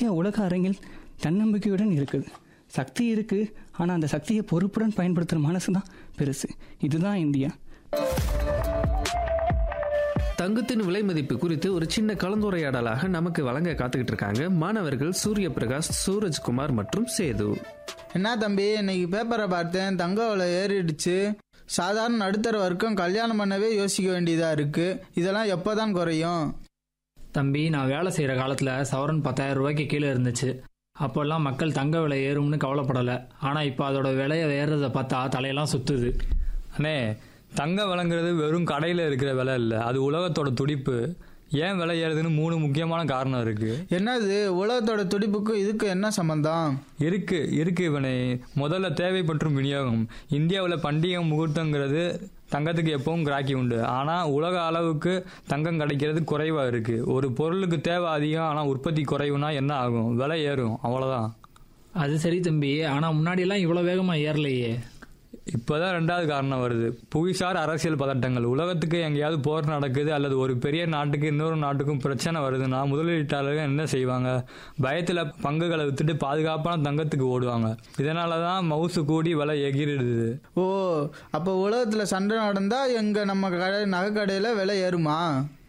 India உலக அரங்கில் தன்னம்பிக்கையுடன் இருக்குது சக்தி இருக்கு ஆனா அந்த சக்தியை பொறுப்புடன் பயன்படுத்துற மனசு தான் பெருசு இதுதான் இந்தியா தங்கத்தின் விலை மதிப்பு குறித்து ஒரு சின்ன கலந்துரையாடலாக நமக்கு வழங்க காத்துக்கிட்டு இருக்காங்க மாணவர்கள் சூரிய பிரகாஷ் சூரஜ்குமார் மற்றும் சேது என்ன தம்பி இன்னைக்கு பேப்பரை பார்த்தேன் தங்க விலை ஏறிடுச்சு சாதாரண நடுத்தர வர்க்கம் கல்யாணம் பண்ணவே யோசிக்க வேண்டியதா இருக்கு இதெல்லாம் எப்போதான் குறையும் தம்பி நான் வேலை செய்கிற காலத்தில் சவரன் பத்தாயிரம் ரூபாய்க்கு கீழே இருந்துச்சு அப்போல்லாம் மக்கள் தங்க விலை ஏறும்னு கவலைப்படலை ஆனால் இப்போ அதோட விலையை ஏறுறதை பார்த்தா தலையெல்லாம் சுத்துது அண்ணே தங்கம் விளங்குறது வெறும் கடையில் இருக்கிற விலை இல்லை அது உலகத்தோட துடிப்பு ஏன் விலை ஏறுதுன்னு மூணு முக்கியமான காரணம் இருக்கு என்னது உலகத்தோட துடிப்புக்கும் இதுக்கு என்ன சம்பந்தம் இருக்கு இருக்கு இவனை முதல்ல தேவை மற்றும் விநியோகம் இந்தியாவில் பண்டிகை முகூர்த்தங்கிறது தங்கத்துக்கு எப்பவும் கிராக்கி உண்டு ஆனால் உலக அளவுக்கு தங்கம் கிடைக்கிறது குறைவாக இருக்கு ஒரு பொருளுக்கு தேவை அதிகம் ஆனால் உற்பத்தி குறைவுனா என்ன ஆகும் விலை ஏறும் அவ்வளோதான் அது சரி தம்பி ஆனால் முன்னாடியெல்லாம் இவ்வளோ வேகமாக ஏறலையே இப்போதான் ரெண்டாவது காரணம் வருது புவிசார் அரசியல் பதட்டங்கள் உலகத்துக்கு எங்கேயாவது போர் நடக்குது அல்லது ஒரு பெரிய நாட்டுக்கு இன்னொரு நாட்டுக்கும் பிரச்சனை வருதுன்னா முதலீட்டாளர்கள் என்ன செய்வாங்க பயத்தில் பங்குகளை வித்துட்டு பாதுகாப்பான தங்கத்துக்கு ஓடுவாங்க இதனால தான் மவுசு கூடி விலை எகிரிடுது ஓ அப்போ உலகத்தில் சண்டை நடந்தா எங்க நம்ம கடை நகைக்கடையில் விலை ஏறுமா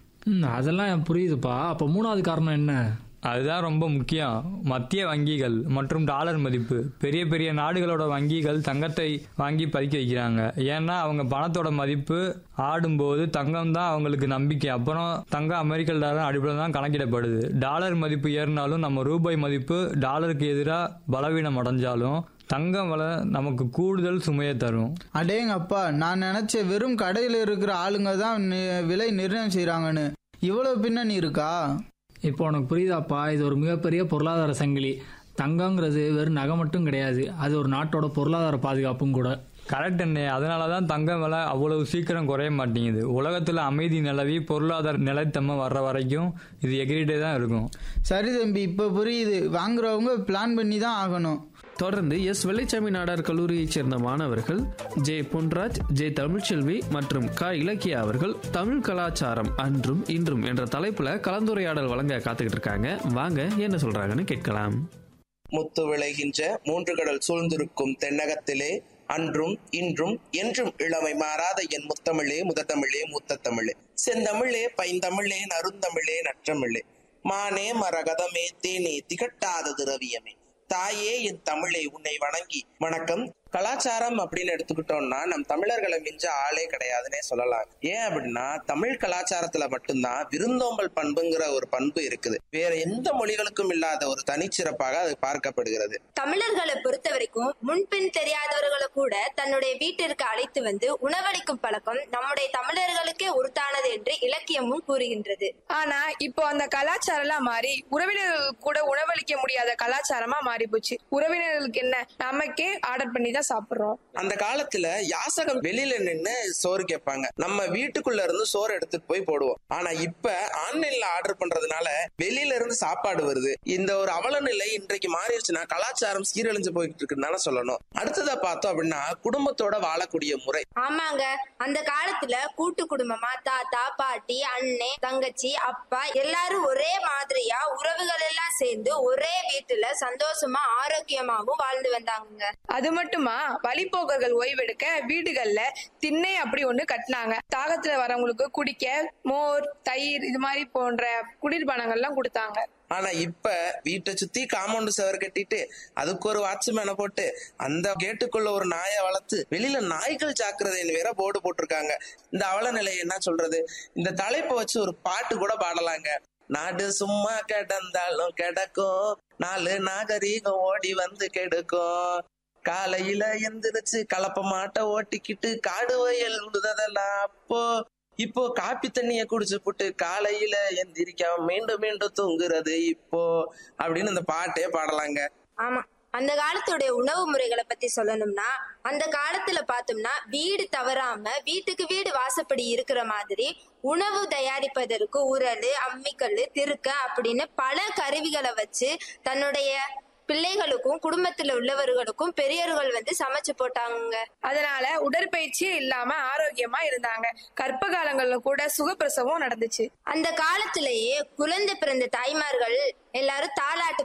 ம் அதெல்லாம் புரியுதுப்பா அப்போ மூணாவது காரணம் என்ன அதுதான் ரொம்ப முக்கியம் மத்திய வங்கிகள் மற்றும் டாலர் மதிப்பு பெரிய பெரிய நாடுகளோட வங்கிகள் தங்கத்தை வாங்கி பதுக்கி வைக்கிறாங்க ஏன்னா அவங்க பணத்தோட மதிப்பு ஆடும்போது தங்கம் தான் அவங்களுக்கு நம்பிக்கை அப்புறம் தங்கம் அமெரிக்க டாலர் அடிப்படையில் தான் கணக்கிடப்படுது டாலர் மதிப்பு ஏறினாலும் நம்ம ரூபாய் மதிப்பு டாலருக்கு எதிராக பலவீனம் அடைஞ்சாலும் தங்கம் விலை நமக்கு கூடுதல் சுமையை தரும் அடேங்கப்பா நான் நினைச்ச வெறும் கடையில் இருக்கிற ஆளுங்க தான் நி- விலை நிர்ணயம் செய்கிறாங்கன்னு இவ்வளவு பின்னணி இருக்கா இப்போ உனக்கு புரியுதாப்பா இது ஒரு மிகப்பெரிய பொருளாதார சங்கிலி தங்கங்கிறது வெறும் நகை மட்டும் கிடையாது அது ஒரு நாட்டோட பொருளாதார பாதுகாப்பும் கூட கரெக்ட் அண்ணே அதனால தான் தங்கம் விலை அவ்வளவு சீக்கிரம் குறைய மாட்டேங்குது உலகத்தில் அமைதி நிலவி பொருளாதார நிலைத்தன்மை வர்ற வரைக்கும் இது எகிரிட்டே தான் இருக்கும் சரி தம்பி இப்போ புரியுது வாங்குறவங்க பிளான் பண்ணி தான் ஆகணும் தொடர்ந்து எஸ் வெள்ளைச்சாமி நாடார் கல்லூரியைச் சேர்ந்த மாணவர்கள் ஜே பொன்ராஜ் ஜே தமிழ்ச்செல்வி மற்றும் க இலக்கியா அவர்கள் தமிழ் கலாச்சாரம் அன்றும் இன்றும் என்ற தலைப்புல கலந்துரையாடல் வழங்க காத்துக்கிட்டு இருக்காங்க வாங்க என்ன சொல்றாங்கன்னு கேட்கலாம் முத்து விளைகின்ற மூன்று கடல் சூழ்ந்திருக்கும் தென்னகத்திலே அன்றும் இன்றும் என்றும் இளமை மாறாத என் முத்தமிழே முதத்தமிழே மூத்த தமிழே செந்தமிழே பைந்தமிழே நருந்தமிழே நற்றமிழே மானே மரகதமே தேனே திகட்டாத திரவியமே தாயே என் தமிழை உன்னை வணங்கி வணக்கம் கலாச்சாரம் அப்படின்னு எடுத்துக்கிட்டோம்னா நம் தமிழர்களை மிஞ்ச ஆளே கிடையாதுன்னே சொல்லலாம் ஏன் அப்படின்னா தமிழ் கலாச்சாரத்துல மட்டும்தான் விருந்தோம்பல் பண்புங்கிற ஒரு பண்பு இருக்குது வேற எந்த மொழிகளுக்கும் இல்லாத ஒரு தனிச்சிறப்பாக அது பார்க்கப்படுகிறது தமிழர்களை பொறுத்த வரைக்கும் முன்பின் தெரியாதவர்களை கூட தன்னுடைய வீட்டிற்கு அழைத்து வந்து உணவளிக்கும் பழக்கம் நம்முடைய தமிழர்களுக்கே உருத்தானது என்று இலக்கியமும் கூறுகின்றது ஆனா இப்போ அந்த கலாச்சாரம் எல்லாம் மாறி உறவினர்களுக்கு கூட உணவளிக்க முடியாத கலாச்சாரமா மாறி போச்சு உறவினர்களுக்கு என்ன நமக்கே ஆர்டர் பண்ணி தான் சாப்பிடுறோம் அந்த காலத்துல யாசகம் வெளியில நின்னு சோறு கேட்பாங்க நம்ம வீட்டுக்குள்ள இருந்து சோறு எடுத்துட்டு போய் போடுவோம் ஆனா இப்ப ஆன்லைன்ல ஆர்டர் பண்றதுனால வெளியில இருந்து சாப்பாடு வருது இந்த ஒரு அவல நிலை இன்றைக்கு மாறிடுச்சுன்னா கலாச்சாரம் சீரழிஞ்சு போயிட்டு இருக்குன்னு தானே சொல்லணும் அடுத்ததா பார்த்தோம் அப்படின்னா குடும்பத்தோட வாழக்கூடிய முறை ஆமாங்க அந்த காலத்துல கூட்டு குடும்பமா தாத்தா பாட்டி அண்ணே தங்கச்சி அப்பா எல்லாரும் ஒரே மாதிரியா உறவுகள் எல்லாம் சேர்ந்து ஒரே வீட்டுல சந்தோஷமா ஆரோக்கியமாவும் வாழ்ந்து வந்தாங்க அது மட்டுமா வழிபோக்கர்கள் ஓய்வெடுக்க வீடுகள்ல திண்ணை அப்படி ஒண்ணு கட்டினாங்க தாகத்துல வரவங்களுக்கு குடிக்க மோர் தயிர் இது மாதிரி போன்ற குளிர்பானங்கள்லாம் கொடுத்தாங்க ஆனா இப்ப வீட்டை சுத்தி காம்பவுண்ட் செவர் கட்டிட்டு அதுக்கு ஒரு வாட்ச்மேனை போட்டு அந்த கேட்டுக்குள்ள ஒரு நாயை வளர்த்து வெளியில நாய்கள் ஜாக்கிரதைன்னு வேற போர்டு போட்டிருக்காங்க இந்த அவல நிலையை என்ன சொல்றது இந்த தலைப்பை வச்சு ஒரு பாட்டு கூட பாடலாங்க நாடு சும்மா கிடந்தாலும் கிடக்கும் நாலு நாகரீகம் ஓடி வந்து கெடுக்கும் காலையில எந்திரிச்சு கலப்ப மாட்டை ஓட்டிக்கிட்டு காடு வயல் உழுததெல்லாம் அப்போ இப்போ காப்பி தண்ணிய குடிச்சு புட்டு காலையில எந்திரிக்காம மீண்டும் மீண்டும் தூங்குறது இப்போ அப்படின்னு இந்த பாட்டே பாடலாங்க ஆமா அந்த காலத்துடைய உணவு முறைகளை பத்தி சொல்லணும்னா அந்த காலத்துல பார்த்தோம்னா வீடு தவறாம வீட்டுக்கு வீடு வாசப்படி இருக்கிற மாதிரி உணவு தயாரிப்பதற்கு உரல் அம்மிக்கல் திருக்க அப்படின்னு பல கருவிகளை வச்சு தன்னுடைய பிள்ளைகளுக்கும் குடும்பத்துல உள்ளவர்களுக்கும் பெரியவர்கள் வந்து சமைச்சு போட்டாங்க அதனால உடற்பயிற்சியே இல்லாம ஆரோக்கியமா இருந்தாங்க கர்ப்ப காலங்கள்ல கூட சுகப்பிரசவம் நடந்துச்சு அந்த காலத்திலேயே குழந்தை பிறந்த தாய்மார்கள் எல்லாரும் தாலாட்டு